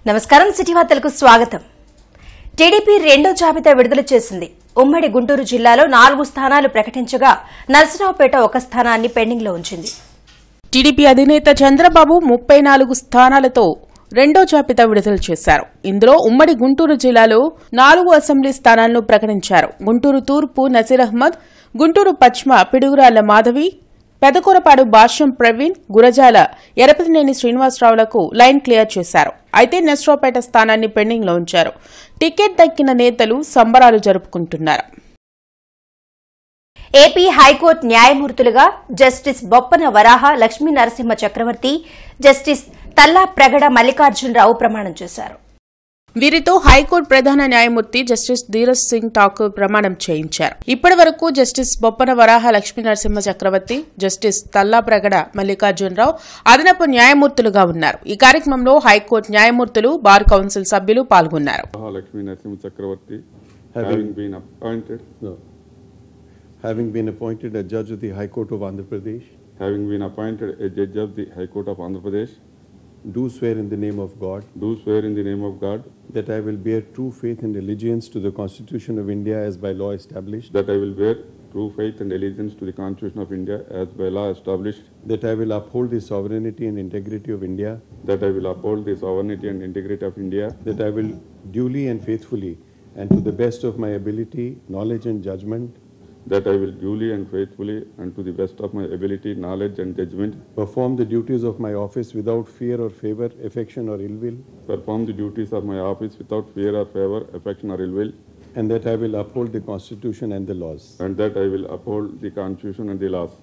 నమస్కారం సిటీ వార్తలకు స్వాగతం టీడీపీ రెండో జాబితా విడుదల చేసింది ఉమ్మడి గుంటూరు జిల్లాలో నాలుగు స్థానాలు ప్రకటించగా నరసరావుపేట ఒక స్థానాన్ని పెండింగ్లో ఉంచింది టీడీపీ అధినేత చంద్రబాబు ముప్పై నాలుగు స్థానాలతో రెండో జాబితా విడుదల చేశారు ఇందులో ఉమ్మడి గుంటూరు జిల్లాలో నాలుగు అసెంబ్లీ స్థానాలను ప్రకటించారు గుంటూరు తూర్పు నసీర్ అహ్మద్ గుంటూరు పశ్చిమ పిడుగురాళ్ల మాధవి పెదకూరపాడు భాష్యం ప్రవీణ్ గురజాల ఎరపతినేని శ్రీనివాసరావులకు లైన్ క్లియర్ చేశారు అయితే నెస్ట్రోపేట స్థానాన్ని పెండింగ్లో ఉంచారు టికెట్ దక్కిన నేతలు సంబరాలు జరుపుకుంటున్నారు ఏపీ హైకోర్టు న్యాయమూర్తులుగా జస్టిస్ బొప్పన వరాహ లక్ష్మీ నరసింహ చక్రవర్తి జస్టిస్ తల్లా ప్రగడ మల్లికార్జునరావు ప్రమాణం చేశారు వీరితో హైకోర్టు ప్రధాన న్యాయమూర్తి జస్టిస్ ధీరజ్ సింగ్ ఠాకూర్ ప్రమాణం చేయించారు ఇప్పటి వరకు జస్టిస్ బొప్పన వరాహ లక్ష్మీ నరసింహ చక్రవర్తి జస్టిస్ తల్లా ప్రగడ మల్లికార్జునరావు అదనపు న్యాయమూర్తులుగా ఉన్నారు ఈ కార్యక్రమంలో హైకోర్టు న్యాయమూర్తులు బార్ కౌన్సిల్ సభ్యులు పాల్గొన్నారు Mahalakshmi Narasimha Chakravarti, having been appointed, No. Having been appointed a judge of the High Court of Andhra Pradesh, having been appointed a judge of the High Court of Andhra Pradesh, do swear in the name of God do swear in the name of God that I will bear true faith and allegiance to the Constitution of India as by law established, that I will bear true faith and allegiance to the Constitution of India as by law established, that I will uphold the sovereignty and integrity of India, that I will uphold the sovereignty and integrity of India, that I will duly and faithfully and to the best of my ability, knowledge and judgment that I will duly and faithfully and to the best of my ability, knowledge and judgment perform the duties of my office without fear or favor, affection or ill will, perform the duties of my office without fear or favor, affection or ill will, and that I will uphold the Constitution and the laws. and that I will uphold the Constitution and the laws.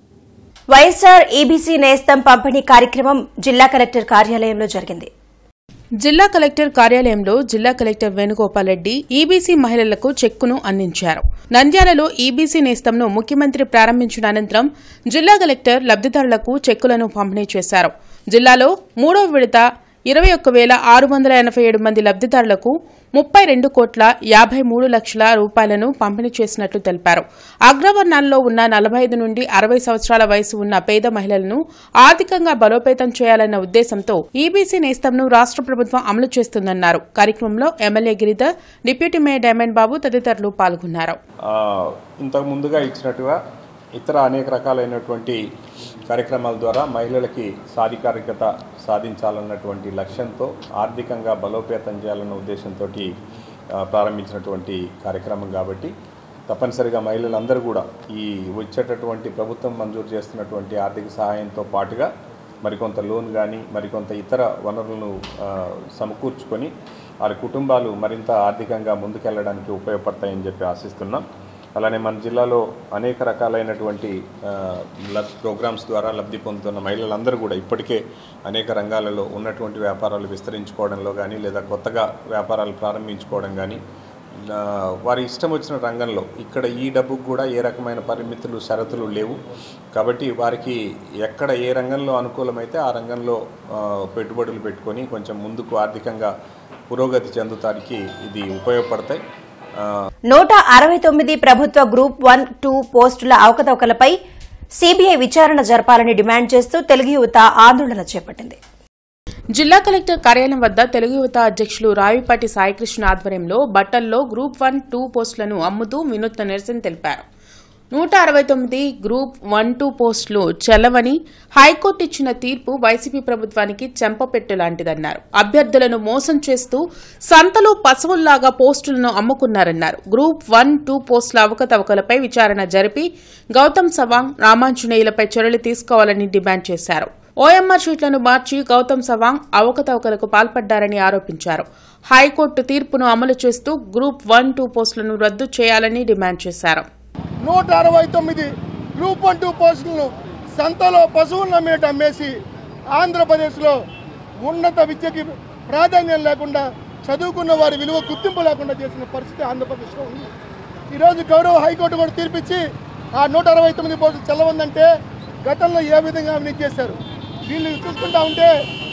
YSR EBC Nestham పంపిణీ కార్యక్రమం జిల్లా collector కార్యాలయంలో జరిగింది జిల్లా collector కార్యాలయంలో జిల్లా collector Venugopal Reddy EBC మహిళలకు చెక్కును అందించారు నంద్యాలలో ఈబీసీ నేస్తంను ముఖ్యమంత్రి ప్రారంభించిన అనంతరం జిల్లా కలెక్టర్ లబ్దిదారులకు చెక్కులను పంపిణీ చేశారు జిల్లాలో మూడవ విడత ఇరవై ఒక్క వేల ఆరు వందల ఎనభై ఏడు మంది లబ్దిదారులకు ముప్పై రెండు కోట్ల యాభై మూడు లక్షల రూపాయలను పంపిణీ చేసినట్లు తెలిపారు అగ్రవర్ణాల్లో ఉన్న నలభై ఐదు నుండి అరవై సంవత్సరాల వయసు ఉన్న పేద మహిళలను ఆర్థికంగా బలోపేతం చేయాలన్న ఉద్దేశంతో ఈబీసీ నేస్తంను రాష్ట్ర ప్రభుత్వం అమలు చేస్తుందన్నారు కార్యక్రమంలో MLA Giridhar deputy mayor Diamond Babu తదితరులు పాల్గొన్నారు ఆ, ఇంతకు ముందుగా ఇచ్చినట్టుగా ఇతర అనేక రకాలైనటువంటి కార్యక్రమాల ద్వారా మహిళలకి సాధికారికత సాధించాలన్నటువంటి లక్ష్యంతో ఆర్థికంగా బలోపేతం చేయాలన్న ఉద్దేశంతో ప్రారంభించినటువంటి కార్యక్రమం కాబట్టి తప్పనిసరిగా మహిళలందరూ కూడా ఈ వచ్చేటటువంటి ప్రభుత్వం మంజూరు చేస్తున్నటువంటి ఆర్థిక సహాయంతో పాటుగా మరికొంత లోన్ కానీ మరికొంత ఇతర వనరులను ఆ, సమకూర్చుకొని వారి కుటుంబాలు మరింత ఆర్థికంగా ముందుకెళ్ళడానికి ఉపయోగపడతాయని చెప్పి ఆశిస్తున్నాం అలానే మన జిల్లాలో అనేక రకాలైనటువంటి ఆ, లబ్ ప్రోగ్రామ్స్ ద్వారా లబ్ధి పొందుతున్న మహిళలందరూ కూడా ఇప్పటికే అనేక రంగాలలో ఉన్నటువంటి వ్యాపారాలు విస్తరించుకోవడంలో కానీ లేదా కొత్తగా వ్యాపారాలు ప్రారంభించుకోవడం కానీ ఆ, వారి ఇష్టం వచ్చిన రంగంలో ఇక్కడ ఈ డబ్బుకు కూడా ఏ రకమైన పరిమితులు షరతులు లేవు కాబట్టి వారికి ఎక్కడ ఏ రంగంలో అనుకూలమైతే ఆ రంగంలో ఆ, పెట్టుబడులు పెట్టుకొని కొంచెం ముందుకు ఆర్థికంగా పురోగతి చెందుతానికి ఇది ఉపయోగపడతాయి ఆ, నూట అరవై తొమ్మిది ప్రభుత్వ గ్రూప్ వన్ టూ పోస్టుల అవకతవకలపై సీబీఐ విచారణ జరపాలని డిమాండ్ చేస్తూ తెలుగు యువత ఆందోళన చేపట్టింది జిల్లా కలెక్టర్ కార్యాలయం వద్ద తెలుగు యువత అధ్యక్షులు రావిపాటి సాయికృష్ణ ఆధ్వర్యంలో బట్టల్లో గ్రూప్ వన్ టూ పోస్టులను అమ్ముతూ వినూత్న నిరసన తెలిపారు నూట అరవై తొమ్మిది గ్రూప్ వన్ టూ పోస్టులు చెల్లవని హైకోర్టు ఇచ్చిన తీర్పు వైసీపీ ప్రభుత్వానికి చెంపపెట్టు లాంటిదన్నారు అభ్యర్థులను మోసం చేస్తూ సంతలో పశువుల్లాగా పోస్టులను అమ్ముకున్నారన్నారు గ్రూప్ వన్ టూ పోస్టుల అవకతవకలపై విచారణ జరిపి గౌతమ్ సవాంగ్ రామాంజనేయులపై చర్యలు తీసుకోవాలని డిమాండ్ చేశారు ఓఎంఆర్ షీట్లను మార్చి గౌతమ్ సవాంగ్ అవకతవకలకు పాల్పడ్డారని ఆరోపించారు హైకోర్టు తీర్పును అమలు చేస్తూ గ్రూప్ వన్ టూ పోస్టులను రద్దు చేయాలని డిమాండ్ చేశారు నూట అరవై తొమ్మిది గ్రూప్ వన్ టూ పోస్టులను సంతలో పశువులను అమ్మేట అమ్మేసి ఆంధ్రప్రదేశ్లో ఉన్నత విద్యకి ప్రాధాన్యం లేకుండా చదువుకున్న వారి విలువ గుర్తింపు లేకుండా చేసిన పరిస్థితి ఆంధ్రప్రదేశ్లో ఉంది ఈరోజు గౌరవ హైకోర్టు కూడా తీర్పిచ్చి ఆ నూట అరవై తొమ్మిది పోస్టులు చెల్లవందంటే గతంలో ఏ విధంగా అవినీతి చేశారు వీళ్ళు చూసుకుంటా ఉంటే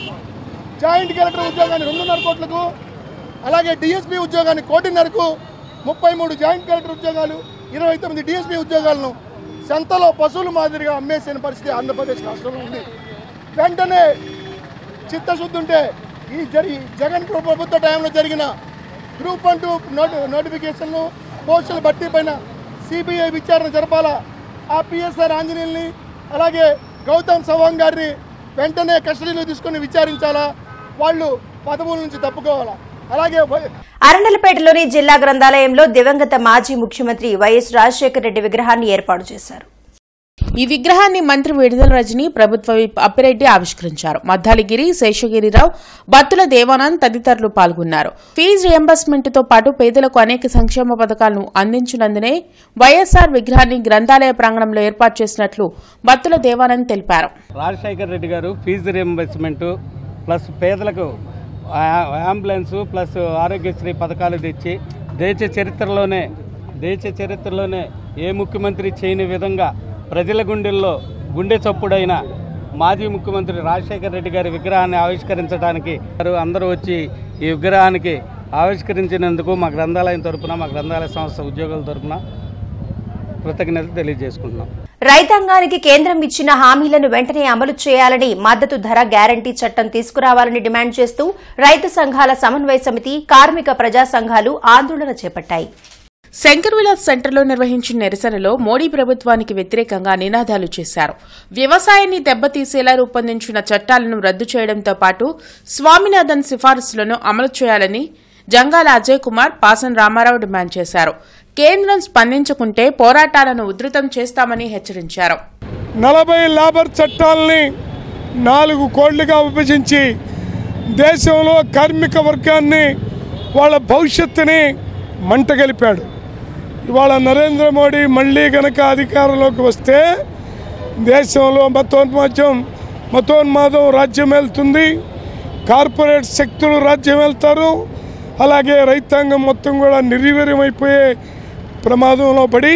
జాయింట్ కలెక్టర్ ఉద్యోగాన్ని రెండున్నర కోట్లకు అలాగే డిఎస్పీ ఉద్యోగాన్ని కోటిన్నరకు ముప్పై మూడు జాయింట్ కలెక్టర్ ఉద్యోగాలు ఇరవై తొమ్మిది డిఎస్పీ ఉద్యోగాలను సంతలో పశువుల మాదిరిగా అమ్మేసిన పరిస్థితి ఆంధ్రప్రదేశ్ రాష్ట్రంలో ఉంది వెంటనే చిత్తశుద్ధి ఉంటే ఈ జరి జగన్ ప్ర- ప్రభుత్వ టైంలో జరిగిన గ్రూప్ వన్ టూ నోటి నోటిఫికేషన్లు పోస్టుల భర్తీ పైన సిబిఐ విచారణ జరపాలా ఆ పిఎస్ఆర్ ఆంజనేయుల్ని అలాగే గౌతమ్ సవాంగ్ గారిని వెంటనే కస్టడీలో తీసుకొని విచారించాలా వాళ్ళు పదవుల నుంచి తప్పుకోవాలా అలాగే వై- అరండలపేటలోని జిల్లా గ్రంథాలయంలో దివంగత మాజీ ముఖ్యమంత్రి వైఎస్ రాజశేఖర రెడ్డి విగ్రహాన్ని ఏర్పాటు చేశారు ఈ విగ్రహాన్ని మంత్రి విడుదల రజని ప్రభుత్వ విప్ అప్పిరెడ్డి ఆవిష్కరించారు మద్దాలిగిరి శేషగిరిరావు బత్తుల దేవానంద్ తదితరులు పాల్గొన్నారు ఫీజు రియంబర్స్మెంట్ తో పాటు పేదలకు అనేక సంక్షేమ పథకాలను అందించినందునే వైఎస్ఆర్ విగ్రహాన్ని గ్రంథాలయ ప్రాంగణంలో ఏర్పాటు చేసినట్లు బత్తుల దేవానంద్ తెలిపారు రాజశేఖర్ రెడ్డి గారు ఫీజు రియంబర్స్మెంట్ ప్లస్ పేదలకు ఆ- అంబులెన్స్ ప్లస్ ఆరోగ్యశ్రీ పథకాలు తెచ్చి దేశ చరిత్రలోనే దేశ చరిత్రలోనే ఏ ముఖ్యమంత్రి చేయని విధంగా ప్రజల గుండెల్లో గుండె చప్పుడైన మాజీ ముఖ్యమంత్రి రాజశేఖర్ రెడ్డి గారి విగ్రహాన్ని ఆవిష్కరించడానికి వారు అందరూ వచ్చి ఈ విగ్రహానికి ఆవిష్కరించినందుకు మా గ్రంథాలయం తరపున మా గ్రంథాలయ సంస్థ ఉద్యోగుల తరపున కృతజ్ఞతలు తెలియజేసుకుంటున్నాం రైతాంగానికి కేంద్రం ఇచ్చిన హామీలను వెంటనే అమలు చేయాలని మద్దతు ధర గ్యారంటీ చట్టం తీసుకురావాలని డిమాండ్ చేస్తూ రైతు సంఘాల సమన్వయ సమితి కార్మిక ప్రజా సంఘాలు ఆందోళన చేపట్టాయి శంకర్విలాస్ సెంటర్లో నిర్వహించిన నిరసనలో మోడీ ప్రభుత్వానికి వ్యతిరేకంగా నినాదాలు చేశారు వ్యవసాయాన్ని దెబ్బతీసేలా రూపొందించిన చట్టాలను రద్దు చేయడంతో పాటు స్వామినాథన్ సిఫారసులను అమలు చేయాలని జంగాల అజయ్ కుమార్ పాసన్ రామారావు డిమాండ్ చేశారు కేంద్రం స్పందించకుంటే పోరాటాలను ఉధృతం చేస్తామని హెచ్చరించారు నలభై లేబర్ చట్టాలని నాలుగు కోళ్లుగా విభజించి దేశంలో కార్మిక వర్గాన్ని వాళ్ళ భవిష్యత్తుని మంటగలిపాడు ఇవాళ నరేంద్ర మోడీ మళ్ళీ గనక అధికారంలోకి వస్తే దేశంలో మతోన్మాద్యం మతోన్మాదం రాజ్యం వెళ్తుంది కార్పొరేట్ శక్తులు రాజ్యం వెళ్తారు అలాగే రైతాంగం మొత్తం కూడా నిర్వీర్యమైపోయే ప్రమాదంలో పడి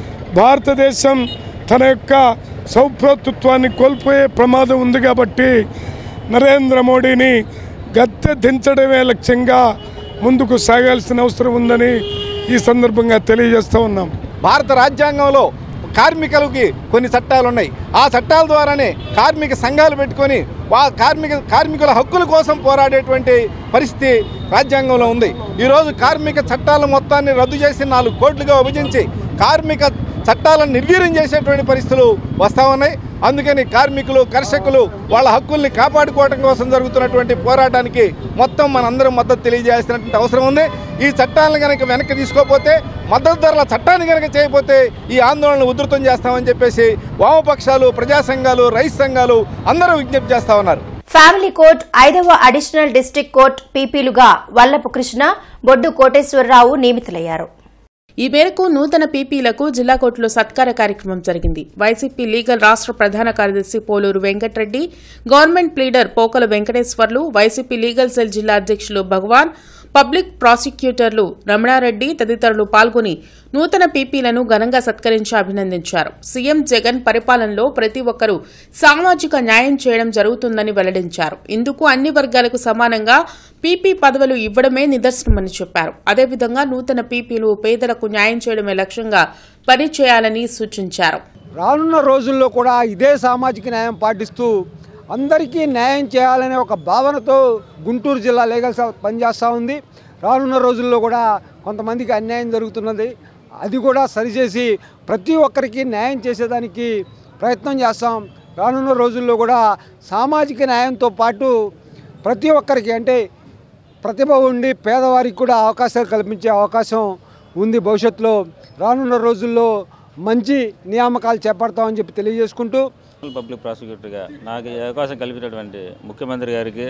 భారతదేశం తన యొక్క సౌభ్రతత్వాన్ని కోల్పోయే ప్రమాదం ఉంది కాబట్టి నరేంద్ర మోడీని గద్దె దించడమే లక్ష్యంగా ముందుకు సాగాల్సిన అవసరం ఉందని ఈ సందర్భంగా తెలియజేస్తూ ఉన్నాం భారత రాజ్యాంగంలో కార్మికులకి కొన్ని చట్టాలు ఉన్నాయి ఆ చట్టాల ద్వారానే కార్మిక సంఘాలు పెట్టుకొని వా కార్మిక కార్మికుల హక్కుల కోసం పోరాడేటువంటి పరిస్థితి రాజ్యాంగంలో ఉంది ఈరోజు కార్మిక చట్టాల మొత్తాన్ని రద్దు చేసి నాలుగు కోట్లుగా విభజించి కార్మిక చట్టాలను నిర్వీర్యం చేసేటువంటి పరిస్థితులు వస్తూ ఉన్నాయి అందుకని కార్మికులు కర్షకులు వాళ్ళ హక్కుల్ని కాపాడుకోవడం కోసం జరుగుతున్నటువంటి పోరాటానికి మొత్తం మనందరం మద్దతు తెలియజేయాల్సినటువంటి అవసరం ఉంది ఈ చట్టాలను కనుక వెనక్కి తీసుకోకపోతే మద్దతు ధరల చట్టాన్ని కనుక చేయకపోతే ఈ ఆందోళనలు ఉధృతం చేస్తామని చెప్పేసి వామపక్షాలు ప్రజా సంఘాలు రైతు సంఘాలు అందరూ విజ్ఞప్తి చేస్తా ఉన్నారు ఫ్యామిలీ కోర్ట్ ఐదవ అడిషనల్ డిస్టిక్ కోర్ట్ పీపీలుగా వల్లపు కృష్ణ బొడ్డు కోటేశ్వరరావు నియమితులయ్యారు ఈ మేరకు నూతన పీపీలకు జిల్లా కోర్టులో సత్కార కార్యక్రమం జరిగింది వైసీపీ లీగల్ రాష్ట్ర ప్రధాన కార్యదర్శి Poluru Venkata Reddy government pleader Pokala Venkateswarlu YCP legal cell జిల్లా అధ్యక్షులు భగవాన్ పబ్లిక్ ప్రాసిక్యూటర్లు రమణారెడ్డి తదితరులు పాల్గొని నూతన పీపీలను ఘనంగా సత్కరించి అభినందించారు సీఎం జగన్ పరిపాలనలో ప్రతి ఒక్కరూ సామాజిక న్యాయం చేయడం జరుగుతుందని వెల్లడించారు ఇందుకు అన్ని వర్గాలకు సమానంగా పీపీ పదవులు ఇవ్వడమే నిదర్శనమని చెప్పారు అదేవిధంగా నూతన పీపీలు పేదలకు న్యాయం చేయడమే లక్ష్యంగా పనిచేయాలని సూచించారు రానున్న రోజుల్లో కూడా ఇదే సామాజిక న్యాయం పాటిస్తూ అందరికీ న్యాయం చేయాలనే ఒక భావనతో గుంటూరు జిల్లా లీగల్ సెల్ పనిచేస్తూ ఉంది రానున్న రోజుల్లో కూడా కొంతమందికి అన్యాయం జరుగుతున్నది అది కూడా సరిచేసి ప్రతి ఒక్కరికి న్యాయం చేసేదానికి ప్రయత్నం చేస్తాం రానున్న రోజుల్లో కూడా సామాజిక న్యాయంతో పాటు ప్రతి ఒక్కరికి అంటే ప్రతిభ ఉండి పేదవారికి కూడా అవకాశాలు కల్పించే అవకాశం ఉంది భవిష్యత్తులో రానున్న రోజుల్లో మంచి నియామకాలు చేపడతామని చెప్పి తెలియజేసుకుంటూ పబ్లిక్ ప్రాసిక్యూటర్గా నాకు ఈ అవకాశం కల్పించినటువంటి ముఖ్యమంత్రి గారికి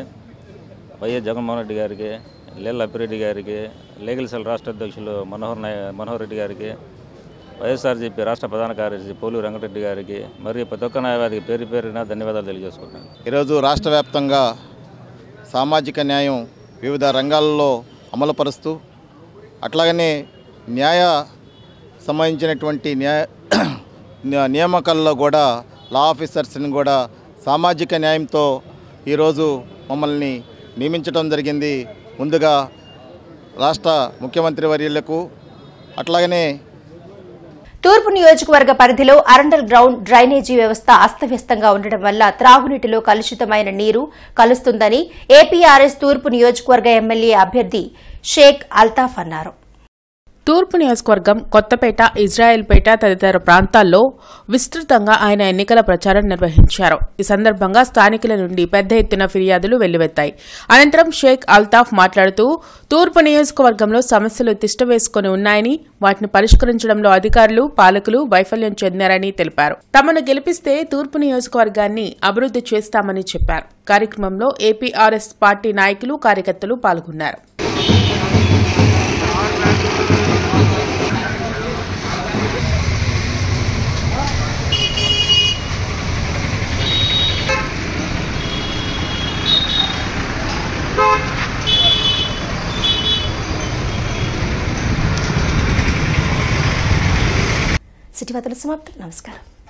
వైఎస్ జగన్మోహన్ రెడ్డి గారికి లీల అప్పిరెడ్డి గారికి లీగల్ సెల్ రాష్ట్ర అధ్యక్షులు మనోహర్ నాయ మనోహర్ రెడ్డి గారికి వైఎస్ఆర్జీపీ రాష్ట్ర ప్రధాన కార్యదర్శి పోలు వెంకటరెడ్డి గారికి మరియు ప్రతి ఒక్క న్యాయవాదికి పేరు పేరున ధన్యవాదాలు తెలియజేసుకుంటున్నాను ఈరోజు రాష్ట్ర వ్యాప్తంగా సామాజిక న్యాయం వివిధ రంగాల్లో అమలుపరుస్తూ అట్లాగనే న్యాయ సంబంధించినటువంటి న్యాయ న్యా- నియామకాల్లో కూడా లా ఆఫీసర్స్ని కూడా సామాజిక న్యాయంతో ఈరోజు మమ్మల్ని నియమించడం జరిగింది ముందుగా రాష్ట్ర ముఖ్యమంత్రి వర్యులకు అట్లాగనే తూర్పు నియోజకవర్గ పరిధిలో అరండల్ గ్రౌండ్ డ్రైనేజీ వ్యవస్థ అస్తవ్యస్తంగా ఉండడం వల్ల త్రాగునీటిలో కలుషితమైన నీరు కలుస్తుందని ఏపీఆర్ఎస్ తూర్పు నియోజకవర్గ ఎమ్మెల్యే అభ్యర్థి షేక్ అల్తాఫ్ అన్నారు తూర్పు నియోజకవర్గం కొత్తపేట ఇజ్రాయెల్పేట తదితర ప్రాంతాల్లో విస్తృతంగా ఆయన ఎన్నికల ప్రచారం నిర్వహించారు ఈ సందర్భంగా స్థానికుల నుండి పెద్ద ఎత్తున ఫిర్యాదులు వెల్లువెత్తాయి అనంతరం షేక్ అల్తాఫ్ మాట్లాడుతూ తూర్పు నియోజకవర్గంలో సమస్యలు తిష్టవేసుకుని ఉన్నాయని వాటిని పరిష్కరించడంలో అధికారులు పాలకులు వైఫల్యం చెందారని తెలిపారు తమను గెలిపిస్తే తూర్పు నియోజకవర్గాన్ని అభివృద్ధి చేస్తామని చెప్పారు కార్యక్రమంలో ఏపీఆర్ఎస్ పార్టీ నాయకులు కార్యకర్తలు పాల్గొన్నారు సిటీ వార్తలు సమాప్తం నమస్కారం